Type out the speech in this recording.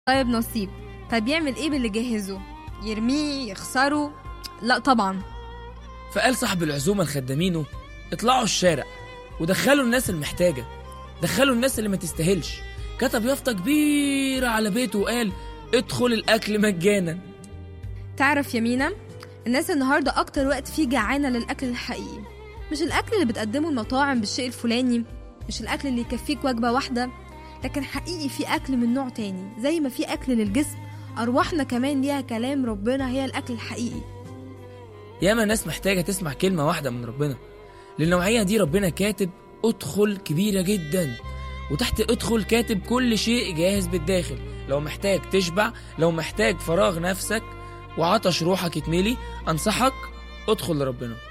طيب نصيب طيب يعمل ايه باللي جهزه يرميه يخسره لا طبعا فقال صاحب العزومة لخدامينه اطلعوا الشارع ودخلوا الناس المحتاجة دخلوا الناس اللي ما تستاهلش كتب يافطة كبيرة على بيته وقال ادخل الأكل مجانا تعرف يا مينا الناس النهاردة أكتر وقت فيه جعانة للأكل الحقيقي مش الأكل اللي بتقدمه المطاعم بالشيء الفلاني مش الأكل اللي يكفيك وجبة واحدة لكن حقيقي في أكل من نوع تاني زي ما في أكل للجسم أرواحنا كمان ليها كلام ربنا هي الأكل الحقيقي ياما ناس محتاجة تسمع كلمة واحدة من ربنا للنوعية دي ربنا كاتب ادخل كبيرة جدا وتحت ادخل كاتب كل شيء جاهز بالداخل لو محتاج تشبع لو محتاج فراغ نفسك وعطش روحك يتملي انصحك ادخل لربنا